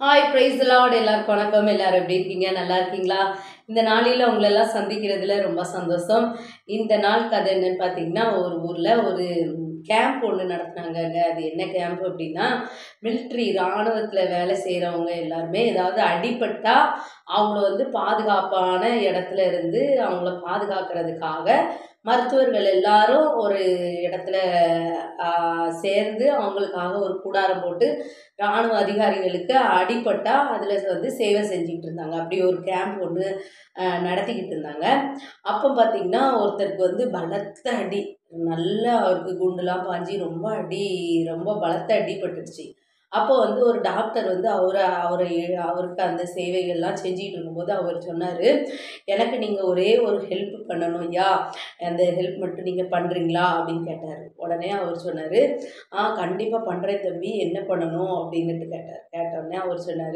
hi price Lord எல்லாருக்கும் வணக்கம் எல்லாரும் எப்படி இருக்கீங்க நல்லா இருக்கீங்களா இந்த நாளில் உங்களெல்லாம் சந்திக்கிறதுல ரொம்ப சந்தோஷம் இந்த நாள் கதை என்னன்னு பார்த்தீங்கன்னா ஒரு ஊரில் ஒரு கேம்ப் ஒன்று நடத்துனாங்கங்க அது என்ன கேம்ப் அப்படின்னா மிலிட்ரி இராணுவத்தில் வேலை செய்கிறவங்க எல்லாருமே ஏதாவது அடிபட்டா அவங்கள வந்து பாதுகாப்பான இடத்துல இருந்து அவங்கள பாதுகாக்கிறதுக்காக மருத்துவர்கள் எல்லாரும் ஒரு இடத்துல ஆஹ், சேர்ந்து அவங்களுக்காக ஒரு கூடாரம் போட்டு இராணுவ அதிகாரிகளுக்கு அடிபட்டா அதில் வந்து சேவை செஞ்சுக்கிட்டு இருந்தாங்க அப்படி ஒரு கேம்ப் ஒன்று நடத்திக்கிட்டு இருந்தாங்க அப்போ பார்த்தீங்கன்னா ஒருத்தருக்கு வந்து பலத்த அடி நல்லா அவருக்கு குண்டுலாம் பாஞ்சி ரொம்ப அடி ரொம்ப பலத்த அடிபட்டுடுச்சு அப்போ வந்து ஒரு டாக்டர் வந்து அவரை அவரை அவருக்கு அந்த சேவைகள்லாம் செஞ்சுட்டு இருக்கும்போது அவர் சொன்னார் எனக்கு நீங்கள் ஒரே ஒரு ஹெல்ப் பண்ணணும் ஐயா அந்த ஹெல்ப் மட்டும் நீங்கள் பண்ணுறீங்களா அப்படின்னு கேட்டார் உடனே அவர் சொன்னார் ஆ கண்டிப்பாக பண்ணுறேன் தம்பி என்ன பண்ணணும் அப்படின்னுட்டு கேட்டார் கேட்டோடனே அவர் சொன்னார்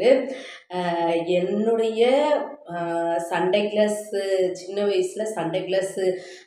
என்னுடைய ஆஹ், சண்டே கிளாஸு சின்ன வயசில் சண்டே கிளாஸு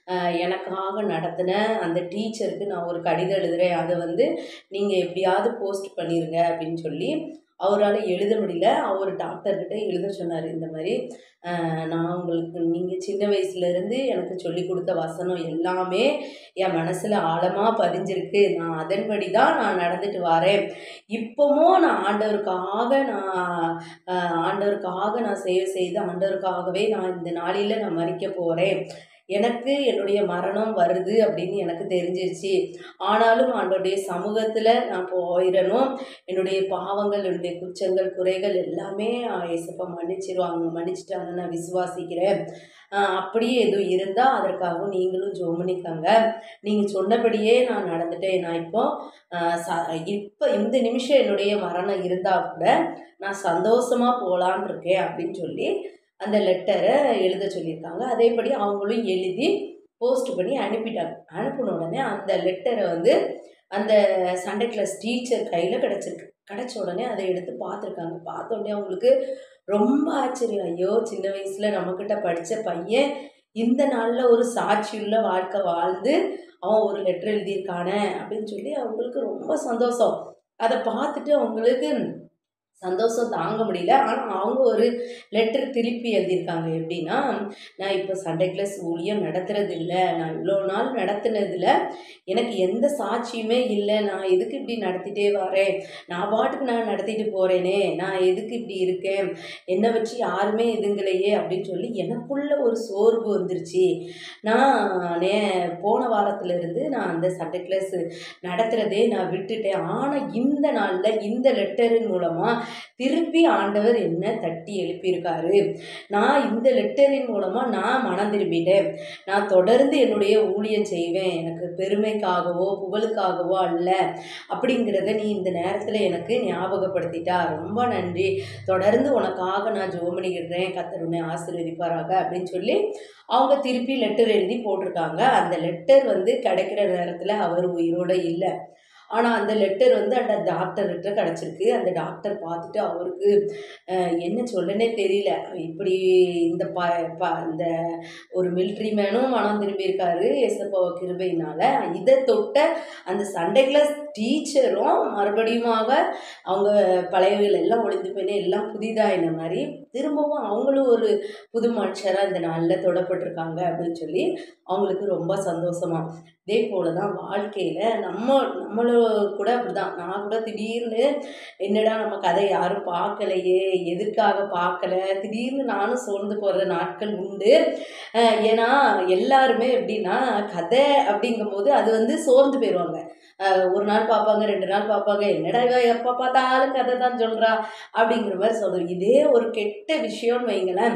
எனக்காக நடத்தின அந்த டீச்சருக்கு நான் ஒரு கடிதம் எழுதுகிறேன் அதை வந்து நீங்கள் எப்படியாவது போஸ்ட் பண்ணிடுங்க அப்படின்னு சொல்லி அவரால் எழுத முடியல அவர் டாக்டர்கிட்ட எழுத சொன்னார் இந்த மாதிரி ஆஹ், நான் உங்களுக்கு நீங்கள் சின்ன வயசுலேருந்து எனக்கு சொல்லி கொடுத்த வசனம் எல்லாமே என் மனசில் ஆழமாக பதிஞ்சிருக்கு நான் அதன்படி தான் நான் நடந்துட்டு வரேன் இப்போவும் நான் ஆண்டவருக்காக நான் ஆஹ், ஆண்டவருக்காக நான் சேவை செய்து ஆண்டவருக்காகவே நான் இந்த நாளில் நான் மறிக்க போகிறேன் எனக்கு என்னுடைய மரணம் வருது அப்படின்னு எனக்கு தெரிஞ்சிருச்சு ஆனாலும் ஆண்டவருடைய சமூகத்தில் நான் போயிடணும் என்னுடைய பாவங்கள் என்னுடைய குற்றங்கள் குறைகள் எல்லாமே ஏசப்பா மன்னிச்சிருவாங்க மன்னிச்சிட்டாங்க நான் விசுவாசிக்கிறேன் ஆஹ் அப்படியே எதுவும் இருந்தால் அதற்காகவும் நீங்களும் ஜோம் பண்ணிக்கோங்க நீங்கள் சொன்னபடியே நான் நடந்துட்டேன் நான் இப்போ ஆஹ் ச இப்போ இந்த நிமிஷம் என்னுடைய மரணம் இருந்தால் கூட நான் சந்தோஷமாக போகலான் இருக்கேன் அப்படின்னு சொல்லி அந்த லெட்டரை எழுத சொல்லியிருக்காங்க அதேபடி அவங்களும் எழுதி போஸ்ட் பண்ணி அனுப்பிட்டாங்க அனுப்பின உடனே அந்த லெட்டரை வந்து அந்த சண்டே கிளாஸ் டீச்சர் கையில் கிடச்சிருக்கு கிடச்ச உடனே அதை எடுத்து பார்த்துருக்காங்க பார்த்த உடனே அவங்களுக்கு ரொம்ப ஆச்சரியம் ஐயோ சின்ன வயசில் நம்மக்கிட்ட படித்த பையன் இந்த நாளில் ஒரு சாட்சியுள்ள வாழ்க்கை வாழ்ந்து அவன் ஒரு லெட்டர் எழுதியிருக்கானே அப்படின்னு சொல்லி அவங்களுக்கு ரொம்ப சந்தோஷம் அதை பார்த்துட்டு அவங்களுக்கு சந்தோஷம் தாங்க முடியல ஆனால் அவங்க ஒரு லெட்டர் திருப்பி எழுதியிருக்காங்க எப்படின்னா நான் இப்போ சண்டே கிளாஸ் ஊழியம் நடத்துறது இல்லை நான் இவ்வளோ நாள் நடத்துனதில் எனக்கு எந்த சாட்சியுமே இல்லை நான் எதுக்கு இப்படி நடத்திட்டே வரேன் நான் பாட்டுக்கு நான் நடத்திட்டு போகிறேனே நான் எதுக்கு இப்படி இருக்கேன் என்னை வச்சு யாருமே இதுங்களையே அப்படின்னு சொல்லி எனக்குள்ள ஒரு சோர்வு வந்துருச்சு நான் நே போன வாரத்திலிருந்து நான் அந்த சண்டே கிளாஸ் நடத்துகிறதே நான் விட்டுட்டேன் ஆனால் இந்த நாளில் இந்த லெட்டரின் மூலமாக திருப்பி ஆண்டவர் என்ன தட்டி எழுப்பியிருக்காரு நான் இந்த லெட்டரின் மூலமாக நான் மனம் திரும்பிட்டேன் நான் தொடர்ந்து என்னுடைய ஊழியம் செய்வேன் எனக்கு பெருமைக்காகவோ புகழுக்காகவோ அல்ல அப்படிங்கிறத நீ இந்த நேரத்தில் எனக்கு ஞாபகப்படுத்திட்டா ரொம்ப நன்றி தொடர்ந்து உனக்காக நான் ஜோமணிக்கிறேன் கத்தர் உன்னை ஆசீர்வதிப்பாராக அப்படின்னு சொல்லி அவங்க திருப்பி லெட்டர் எழுதி போட்டிருக்காங்க அந்த லெட்டர் வந்து கிடைக்கிற நேரத்தில் அவர் உயிரோட இல்லை ஆனால் அந்த லெட்டர் வந்து அந்த டாக்டர்கிட்ட கிடச்சிருக்கு அந்த டாக்டர் பார்த்துட்டு அவருக்கு அஹ், என்ன சொல்லனே தெரியல இப்படி இந்த ப ப இந்த ஒரு மிலிட்ரி மேனும் மனம் திரும்பியிருக்காரு எசப்பா கிருபையினால இதை தொட்ட அந்த சண்டே கிளாஸ் டீச்சரும் மறுபடியுமாக அவங்க பழையவைகள் எல்லாம் ஒளிந்து போயினே எல்லாம் புதிதாயின மாதிரி திரும்பவும் அவங்களும் ஒரு புது மனுஷராக இந்த நாளில் தொடப்பட்டிருக்காங்க அப்படின்னு சொல்லி அவங்களுக்கு ரொம்ப சந்தோஷமா இதே போல தான் வாழ்க்கையில் நம்ம நம்மளும் கூட அப்படிதான் நான் கூட திடீர்னு என்னடா நம்ம கதை யாரும் பார்க்கலையே எதற்காக பார்க்கல திடீர்னு நானும் சோர்ந்து போகிற நாட்கள் உண்டு அஹ் ஏன்னா எல்லாருமே எப்படின்னா கதை அப்படிங்கும்போது அது வந்து சோர்ந்து போயிடுவாங்க அஹ் ஒரு நாள் பார்ப்பாங்க ரெண்டு நாள் பார்ப்பாங்க என்னடா இவ எப்போ பார்த்தாலும் கதை தான் சொல்கிறா அப்படிங்கிற மாதிரி சொல்கிறோம் இதே ஒரு கெட்ட விஷயம்னு வைங்களேன்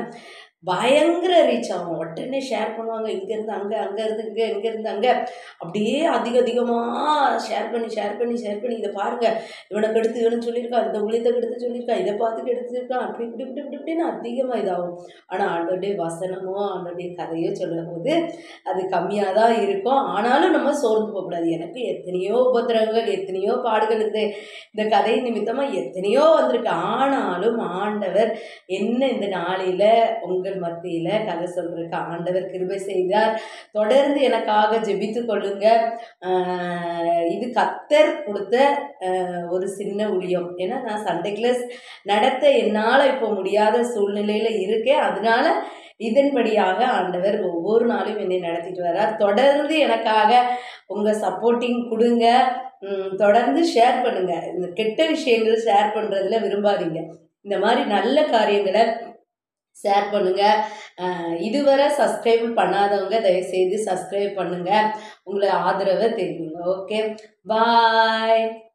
பயங்கர ரீச் ஆகும் உடனே ஷேர் பண்ணுவாங்க இங்கேருந்து அங்கே அங்கேருந்து இங்கே இங்கேருந்து அங்கே அப்படியே அதிக அதிகமாக ஷேர் பண்ணி ஷேர் பண்ணி ஷேர் பண்ணி இதை பாருங்கள் இவனை கெடுத்து இவனு சொல்லியிருக்கான் இந்த உளியத்தை கெடுத்து சொல்லியிருக்கான் இதை பார்த்து கெடுத்துருக்கான் அப்படி இப்படி இப்படி இப்படி இப்படின்னு அதிகமாக இதாகும் ஆனால் ஆண்டோடைய வசனமோ ஆண்டோடைய கதையோ சொல்லும் போது அது கம்மியாக தான் இருக்கும் ஆனாலும் நம்ம சோர்ந்து போகக்கூடாது எனக்கு எத்தனையோ உபத்திரவங்கள் எத்தனையோ பாடுகள் இந்த இந்த கதை நிமித்தமாக எத்தனையோ வந்திருக்கு ஆனாலும் ஆண்டவர் என்ன இந்த நாளில் உங்களை மக்கள் மத்தியில் கதை சொல்கிறதுக்கு ஆண்டவர் கிருபை செய்தார் தொடர்ந்து எனக்காக ஜெபித்து கொள்ளுங்க ஆஹ் இது கத்தர் கொடுத்த ஆஹ் ஒரு சின்ன ஊழியம் ஏன்னா நான் சண்டே கிளாஸ் நடத்த என்னால் இப்போ முடியாத சூழ்நிலையில் இருக்கேன் அதனால இதன்படியாக ஆண்டவர் ஒவ்வொரு நாளும் என்னை நடத்திட்டு வர்றார் தொடர்ந்து எனக்காக உங்கள் சப்போர்ட்டிங் கொடுங்க உம், தொடர்ந்து ஷேர் பண்ணுங்க இந்த கெட்ட விஷயங்கள் ஷேர் பண்ணுறதுல விரும்பாதீங்க இந்த மாதிரி நல்ல காரியங்களை ஷேர் பண்ணுங்க அஹ் இதுவரை சப்ஸ்கிரைப் பண்ணாதவங்க தயவுசெய்து சப்ஸ்கிரைப் பண்ணுங்க உங்களை ஆதரவை தெரிவிங்க ஓகே பாய்